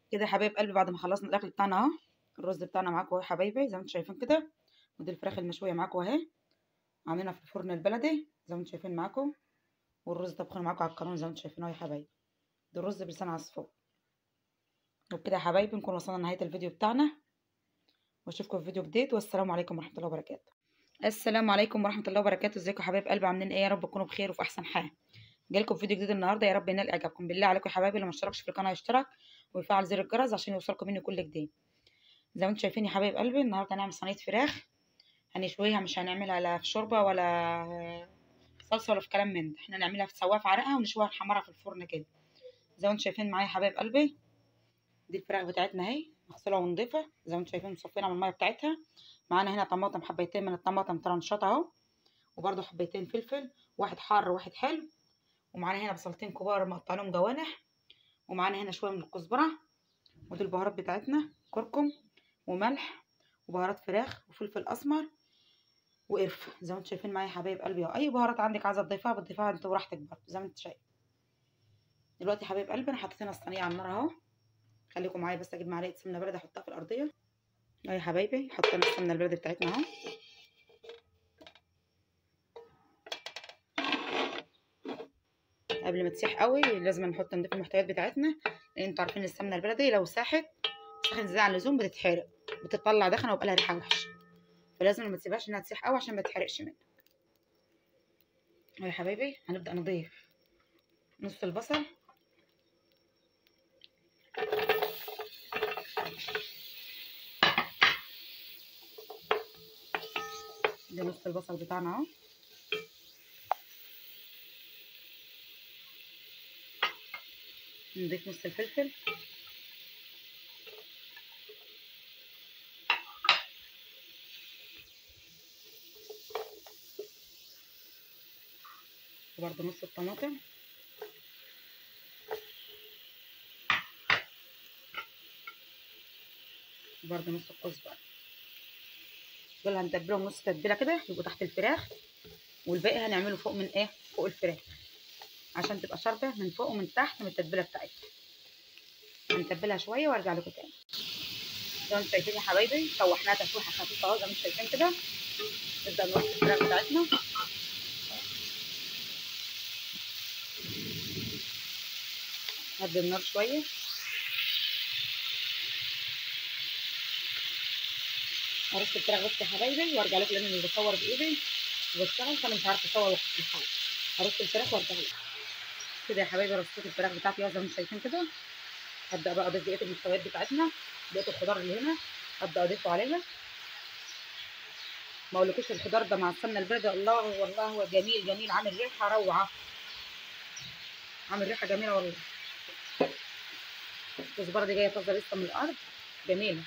كده يا حبايب قلبي بعد ما خلصنا الاكل بتاعنا اهو الرز بتاعنا معاكم اهو يا حبايبي زي ما انتم شايفين كده ودي الفراخ المشويه معاكم اهي عاملينها في الفرن البلدي زي ما انتم شايفين معاكم والرز طبخنا معاكم على القانون زي ما انتم شايفين اهو يا حبايبي ده الرز بلسان عصفور وبكده يا حبايبي نكون وصلنا لنهايه الفيديو بتاعنا واشوفكم في فيديو جديد والسلام عليكم ورحمه الله وبركاته السلام عليكم ورحمه الله وبركاته ازيكم يا حبايب قلبي عاملين ايه يا رب تكونوا بخير وفي احسن حال جايلكم فيديو جديد النهارده يا رب ينال اعجابكم بالله عليكم يا حبايبي اللي ما اشتركش في القناه يشترك ويفعل زر الجرس عشان يوصلكم مني كل جديد زي ما انتم شايفين يا حبايب قلبي النهارده هنعمل صينيه فراخ هنشويها مش هنعملها لا في شوربه ولا صلصه ولا في كلام من ده احنا نعملها في سواها في عرقها ونشويها نحمرها في الفرن كده زي ما انتم شايفين معايا يا حبايب قلبي دي الفراخ بتاعتنا اهي مغسوله ونضيفه زي ما انتم شايفين مصفينها من الميه بتاعتها معانا هنا طماطم حبيتين من الطماطم طرنشات اهو وبرده حبيتين فلفل واحد حار وواحد حلو ومعانا هنا بصلتين كبار مقطعينهم جوانح ومعانا هنا شويه من الكزبره ودي البهارات بتاعتنا كركم وملح وبهارات فراخ وفلفل اسمر وقرفه زي ما انتم شايفين معايا يا حبايب قلبي اهو اي بهارات عندك عايزه تضيفها بتضيفها انت براحتك برضه زي ما انت شايف دلوقتي يا حبايب قلبي انا حطيت هنا الصينيه على النار اهو خليكم معايا بس اجيب معلقه سمنه بلدي احطها في الارضيه اهي يا حبايبي حطينا السمنه البلدي بتاعتنا اهو قبل ما تسيح قوي لازم نحط نضيف المحتويات بتاعتنا لان انتوا عارفين السمنه البلدي لو ساحت سخن زياده عن اللزوم بتتحرق بتطلع دخنه ويبقى لها ريحه وحشه فلازم ما تسيبهاش انها تسيح قوي عشان ما تتحرقش منك يا حبايبي هنبدا نضيف نص البصل ده نص البصل بتاعنا اهو نضيف نص الفلفل وبرده نص الطماطم وبرده نص الكزبره دول هنتبلهم نص تتبيله كده يبقوا تحت الفراخ والباقي هنعمله فوق من ايه فوق الفراخ عشان تبقى شاربه من فوق ومن تحت من التتبيله بتاعتها هنتبلها شويه وارجع لكم تاني زي ما انتم شايفين يا حبايبي شوحناها تشويحه خفيفه اهو زي ما انتم شايفين كده نبدا نرص الفراخ بتاعتنا هدي النار شويه هرص الفراخ بس يا حبايبي وارجع لكم لان اللي بصور بايدي وبشتغل فانا مش عارفه اصور وقت الحلقه هرص الفراخ وارجع لكم كده يا حبايبي رصيت الفراخ بتاعتي زي ما انتم شايفين كده هبدا بقى اضيف بقيه المحتويات بتاعتنا بقيه الخضار اللي هنا هبدا اضيفه عليها ما اقولكوش الخضار ده مع السمنه البيضاء الله والله هو جميل جميل عامل ريحه روعه عامل ريحه جميله والله الكزبره دي جايه طازه لسه من الارض جميله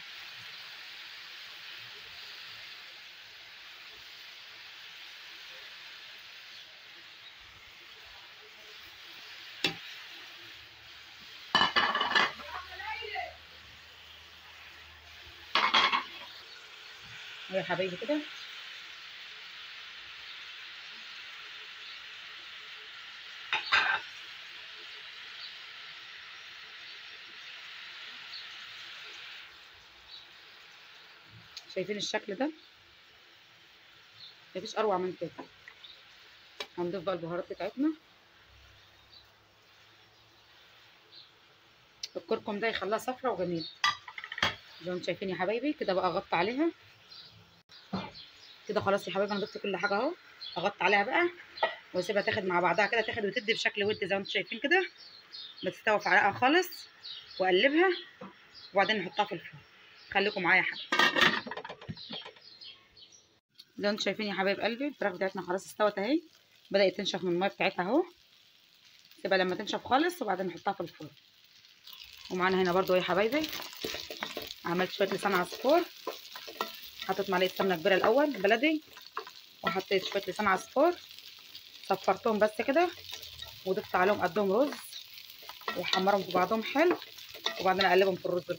يا حبايبي كده شايفين الشكل ده مفيش اروع من كده هنضيف بقى البهارات بتاعتنا الكركم ده يخليها صفرة وجميله زي ما انتم شايفين يا حبايبي كده بقى اغطي عليها كده خلاص يا حبايبي انا ضفت كل حاجه اهو اغطي عليها بقى واسيبها تاخد مع بعضها كده تاخد وتدي بشكل ود زي ما انتم شايفين كده بتستوي في عرقها خالص واقلبها وبعدين نحطها في الفرن خليكم معايا يا حبايبي زي ما انتم شايفين يا حبايب قلبي الفراخ بتاعتنا خلاص استوت اهي بدات تنشف من الميه بتاعتها اهو سيبها لما تنشف خالص وبعدين نحطها في الفرن ومعانا هنا برضو يا حبايبي عملت شويه لسان عصفور حطيت معلقه سمنه كبيره الاول بلدي وحطيت شويه لسان عصفور صفرتهم بس كده وضفت عليهم قدهم رز وحمرهم في بعضهم حلو وبعدين اقلبهم في الرز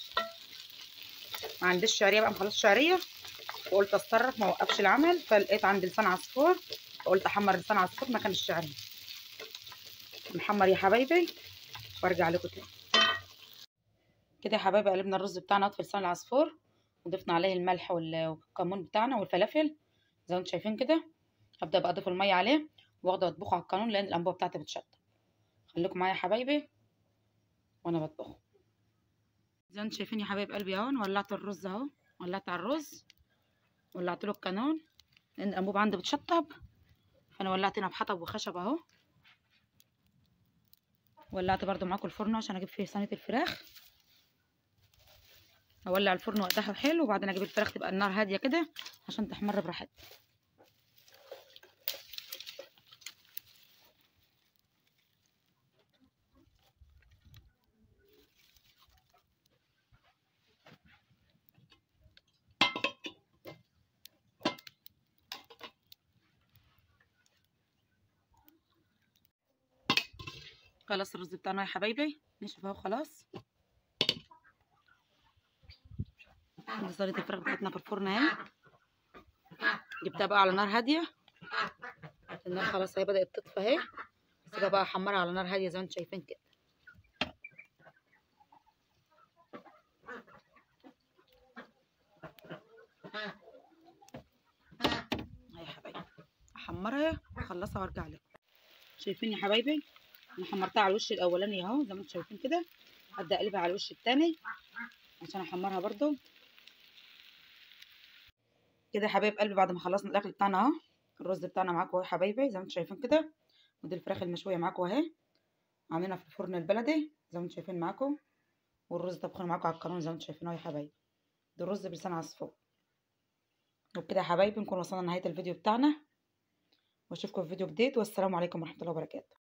ما عنديش شعريه بقى مخلص شعريه وقلت اتصرف ما اوقفش العمل فلقيت عندي لسان عصفور فقلت احمر لسان عصفور مكان الشعريه نحمر يا حبايبي وارجع لكم تاني كده يا حبايبي قلبنا الرز بتاعنا في لسان العصفور وضفنا عليه الملح وال- والكمون بتاعنا والفلافل زي ما انتم شايفين كده هبدا بقى اضيف الميه عليه واخده اطبخه على القانون لان الانبوبه بتاعتي بتشطب خليكم معايا يا حبايبي وانا بطبخه زي ما انتم شايفين يا حبايب قلبي اهو أنا ولعت الرز اهو ولعت على الرز ولعت له القانون لان الانبوبه عندي بتشطب فانا ولعت هنا بحطب وخشب اهو ولعت برضو معاكم الفرن عشان اجيب فيه صينيه الفراخ اولع الفرن واقدحه حلو وبعدين اجيب الفراخ تبقى النار هاديه كده عشان تحمر براحتها خلاص الرز بتاعنا يا حبايبي نشف اهو خلاص دي صينيه الفراخ بتاعتنا في الفرن اهي جبتها بقى على نار هاديه النار خلاص اهي بدات تطفى اهي سيبها بقى احمرها على نار هاديه زي ما انتم شايفين كده اهي يا حبايبي احمرها واخلصها وارجع لكم شايفين يا حبايبي انا حمرتها على الوش الاولاني اهو زي ما انتم شايفين كده هبدا اقلبها على الوش التاني عشان احمرها برضو كده يا حبايب قلبي بعد ما خلصنا الاكل بتاعنا اهو الرز بتاعنا معاكم اهو يا حبايبي زي ما انتم شايفين كده ودي الفراخ المشويه معاكم اهي عاملينها في الفرن البلدي زي ما انتم شايفين معاكم والرز طبخينه معاكم على القانون زي ما انتم شايفين اهو يا حبايبي ده الرز بلسان عصفور وبكده يا حبايبي نكون وصلنا لنهايه الفيديو بتاعنا واشوفكم في فيديو جديد والسلام عليكم ورحمه الله وبركاته